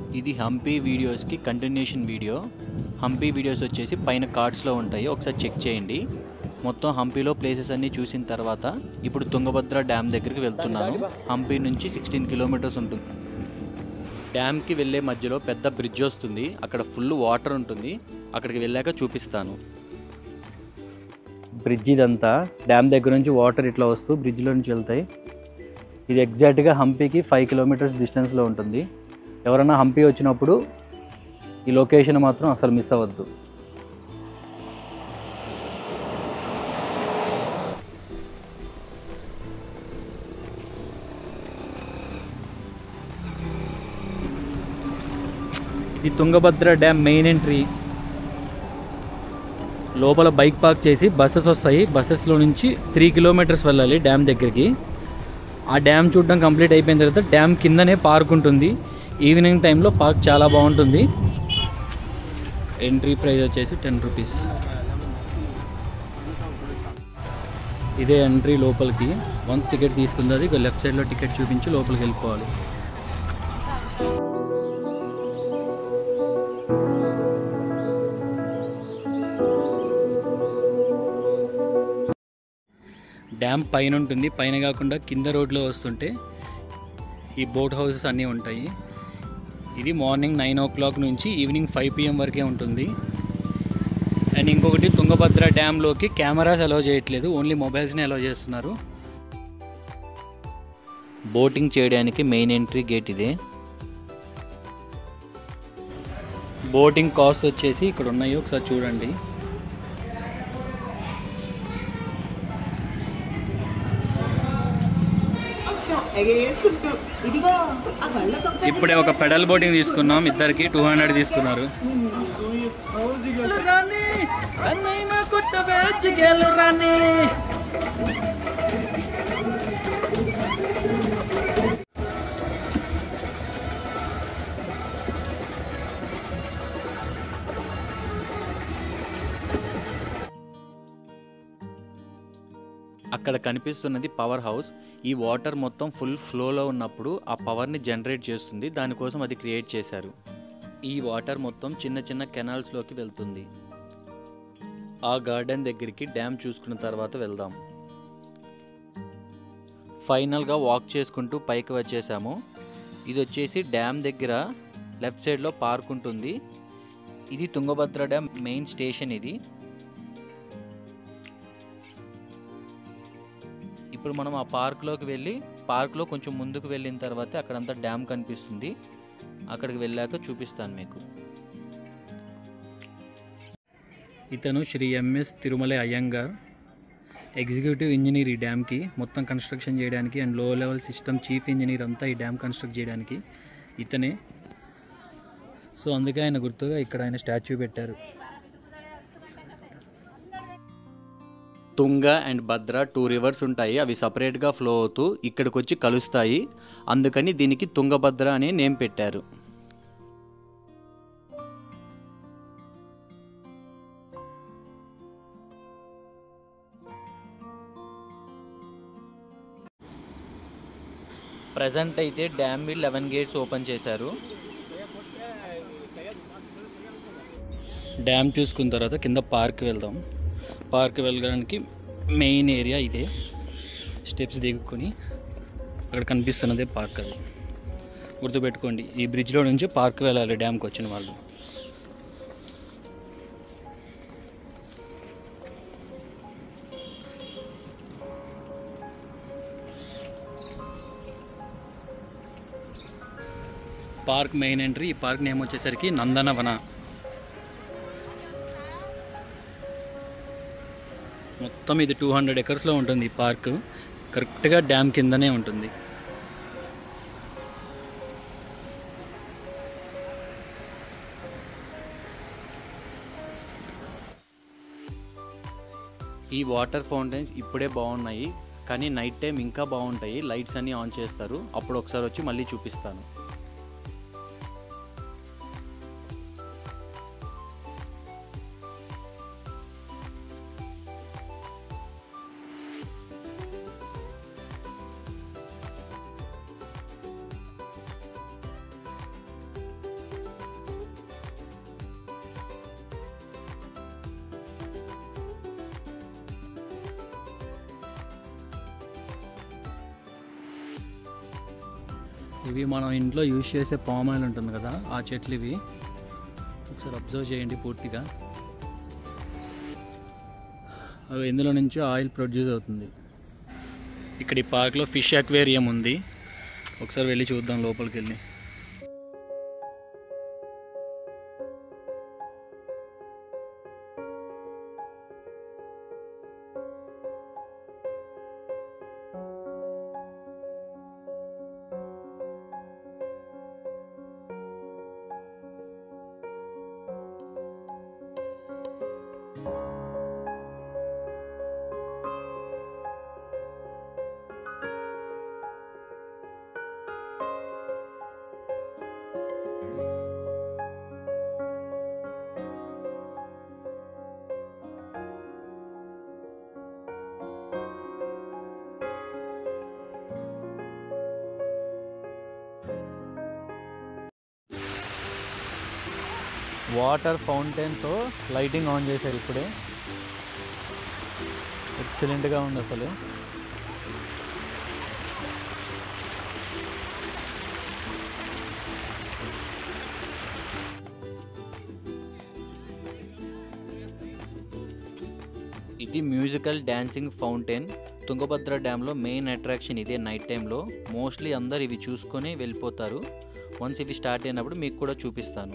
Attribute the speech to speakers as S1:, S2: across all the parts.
S1: ఇది హంపీ వీడియోస్కి continuation video Hampi videos వచ్చేసి పైన కార్డ్స్లో ఉంటాయి ఒకసారి చెక్ చేయండి మొత్తం హంపీలో ప్లేసెస్ అన్నీ చూసిన తర్వాత ఇప్పుడు తుంగభద్ర డ్యామ్ దగ్గరికి వెళ్తున్నాను హంపీ నుంచి సిక్స్టీన్ కిలోమీటర్స్ ఉంటుంది డ్యామ్కి వెళ్ళే మధ్యలో పెద్ద బ్రిడ్జ్ వస్తుంది అక్కడ ఫుల్ వాటర్ ఉంటుంది అక్కడికి వెళ్ళాక చూపిస్తాను బ్రిడ్జ్ ఇదంతా డ్యామ్ దగ్గర నుంచి వాటర్ ఇట్లా వస్తూ బ్రిడ్జ్లో నుంచి వెళ్తాయి ఇది ఎగ్జాక్ట్గా హంపీకి ఫైవ్ కిలోమీటర్స్ డిస్టెన్స్లో ఉంటుంది ఎవరైనా హంపీ వచ్చినప్పుడు ఈ లొకేషన్ మాత్రం అసలు మిస్ అవ్వద్దు ఇది తుంగభద్ర డ్యామ్ మెయిన్ ఎంట్రీ లోపల బైక్ పార్క్ చేసి బస్సెస్ వస్తాయి బస్సెస్లో నుంచి త్రీ కిలోమీటర్స్ వెళ్ళాలి డ్యామ్ దగ్గరికి ఆ డ్యామ్ చూడడం కంప్లీట్ అయిపోయిన తర్వాత డ్యామ్ కిందనే పార్క్ ఉంటుంది ఈవినింగ్ టైంలో పార్క్ చాలా బాగుంటుంది ఎంట్రీ ప్రైస్ వచ్చేసి టెన్ రూపీస్ ఇదే ఎంట్రీ లోపలికి వన్స్ టికెట్ తీసుకుంది అది లెఫ్ట్ సైడ్లో టికెట్ చూపించి లోపలికి వెళ్ళిపోవాలి డ్యామ్ పైన ఉంటుంది పైన కాకుండా కింద రోడ్లో వస్తుంటే ఈ బోట్ హౌసెస్ అన్నీ ఉంటాయి ఇది మార్నింగ్ నైన్ ఓ క్లాక్ నుంచి ఈవినింగ్ ఫైవ్ పిఎం వరకే ఉంటుంది అండ్ ఇంకొకటి తుంగభద్ర డ్యామ్లోకి కెమెరాస్ అలౌ చేయట్లేదు ఓన్లీ మొబైల్స్ని అలౌ చేస్తున్నారు బోటింగ్ చేయడానికి మెయిన్ ఎంట్రీ గేట్ ఇదే బోటింగ్ కాస్ట్ వచ్చేసి ఇక్కడ ఉన్నాయి ఒకసారి చూడండి
S2: ఇదిగో ఆ కళ్ళ సొక్క
S1: ఇప్పుడే ఒక పెడల్ బోటింగ్ తీసుకున్నాం ఇద్దరికి టూ హండ్రెడ్ తీసుకున్నారు అక్కడ కనిపిస్తున్నది పవర్ హౌస్ ఈ వాటర్ మొత్తం ఫుల్ ఫ్లోలో ఉన్నప్పుడు ఆ పవర్ని జనరేట్ చేస్తుంది దానికోసం అది క్రియేట్ చేశారు ఈ వాటర్ మొత్తం చిన్న చిన్న కెనాల్స్లోకి వెళ్తుంది ఆ గార్డెన్ దగ్గరికి డ్యామ్ చూసుకున్న తర్వాత వెళ్దాం ఫైనల్గా వాక్ చేసుకుంటూ పైకి వచ్చేసాము ఇది వచ్చేసి డ్యామ్ దగ్గర లెఫ్ట్ సైడ్లో పార్క్ ఉంటుంది ఇది తుంగభద్ర డ్యామ్ మెయిన్ స్టేషన్ ఇది ఇప్పుడు మనం ఆ పార్క్లోకి వెళ్ళి పార్క్లో కొంచెం ముందుకు వెళ్ళిన తర్వాత అక్కడంతా డ్యామ్ కనిపిస్తుంది అక్కడికి వెళ్ళాక చూపిస్తాను మీకు ఇతను Shri MS Tirumala Iyengar executive engineer ఈ డ్యామ్కి మొత్తం కన్స్ట్రక్షన్ చేయడానికి అండ్ లో లెవెల్ సిస్టమ్ చీఫ్ ఇంజనీర్ అంతా ఈ డ్యామ్ కన్స్ట్రక్ట్ చేయడానికి ఇతనే సో అందుకే ఆయన గుర్తుగా ఇక్కడ ఆయన స్టాచ్యూ పెట్టారు తుంగ అండ్ భద్ర టూ రివర్స్ ఉంటాయి అవి సపరేట్గా ఫ్లో అవుతూ ఇక్కడికి వచ్చి కలుస్తాయి అందుకని దీనికి తుంగభద్ర అనే నేమ్ పెట్టారు ప్రజెంట్ అయితే డ్యామ్ లెవెన్ గేట్స్ ఓపెన్ చేశారు డ్యామ్ చూసుకున్న తర్వాత కింద పార్క్ వెళ్దాం పార్క్ వెళ్ళడానికి మెయిన్ ఏరియా ఇదే స్టెప్స్ దిగుకొని అక్కడ కనిపిస్తున్నదే పార్క్ అది గుర్తుపెట్టుకోండి ఈ బ్రిడ్జ్లో నుంచి పార్క్ వెళ్ళాలి డ్యామ్కి వచ్చిన వాళ్ళు పార్క్ మెయిన్ ఎంట్రీ ఈ పార్క్ నేమ్ వచ్చేసరికి నందనవన మొత్తం ఇది టూ హండ్రెడ్ ఎకర్స్లో ఉంటుంది ఈ పార్క్ కరెక్ట్గా డ్యామ్ కిందనే ఉంటుంది ఈ వాటర్ ఫౌంటైన్స్ ఇప్పుడే బాగున్నాయి కానీ నైట్ టైం ఇంకా బాగుంటాయి లైట్స్ అన్నీ ఆన్ చేస్తారు అప్పుడు ఒకసారి వచ్చి మళ్ళీ చూపిస్తాను ఇవి మనం ఇంట్లో యూజ్ చేసే పామ్ ఆయిల్ ఉంటుంది కదా ఆ చెట్లు ఇవి ఒకసారి అబ్జర్వ్ చేయండి పూర్తిగా అవి ఇందులో నుంచి ఆయిల్ ప్రొడ్యూస్ అవుతుంది ఇక్కడ ఈ పార్క్లో ఫిష్ అక్వేరియం ఉంది ఒకసారి వెళ్ళి చూద్దాం లోపలికి వెళ్ళి వాటర్ ఫౌంటైన్తో లైటింగ్ ఆన్ చేశారు ఇప్పుడే ఎక్సలెంట్గా ఉంది అసలు ఇది మ్యూజికల్ డ్యాన్సింగ్ ఫౌంటైన్ తుంగభద్ర డ్యామ్లో మెయిన్ అట్రాక్షన్ ఇదే నైట్ టైంలో మోస్ట్లీ అందరు ఇవి చూసుకొని వెళ్ళిపోతారు వన్స్ ఇవి స్టార్ట్ అయినప్పుడు మీకు కూడా చూపిస్తాను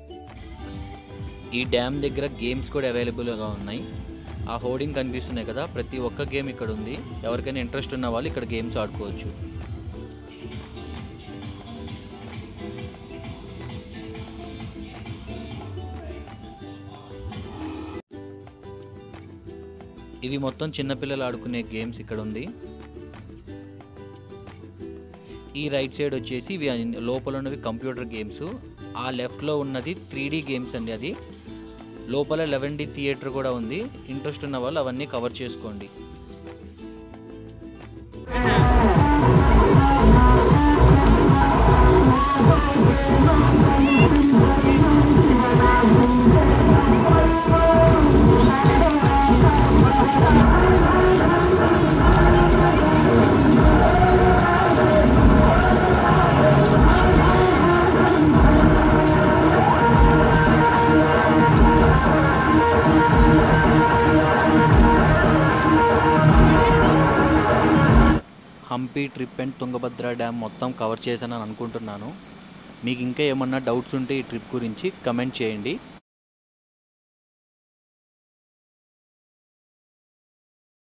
S1: ఈ డ్యామ్ దగ్గర గేమ్స్ కూడా అవైలబుల్గా ఉన్నాయి ఆ హోర్డింగ్ కనిపిస్తున్నాయి కదా ప్రతి ఒక్క గేమ్ ఇక్కడ ఉంది ఎవరికైనా ఇంట్రెస్ట్ ఉన్న వాళ్ళు ఇక్కడ గేమ్స్ ఆడుకోవచ్చు ఇవి మొత్తం చిన్నపిల్లలు ఆడుకునే గేమ్స్ ఇక్కడ ఉంది ఈ రైట్ సైడ్ వచ్చేసి ఇవి అన్ని- లోపల ఉన్నవి కంప్యూటర్ గేమ్స్ ఆ లెఫ్ట్లో ఉన్నది త్రీ గేమ్స్ అండి అది లోపల లెవెన్ డి థియేటర్ కూడా ఉంది ఇంట్రెస్ట్ ఉన్న వాళ్ళు అవన్నీ కవర్ చేసుకోండి Hampi trip and Tungabhadra dam మొత్తం కవర్ చేశానని అనుకుంటున్నాను మీకు ఇంకా ఏమన్నా డౌట్స్ ఉంటే ఈ ట్రిప్ గురించి కమెంట్ చేయండి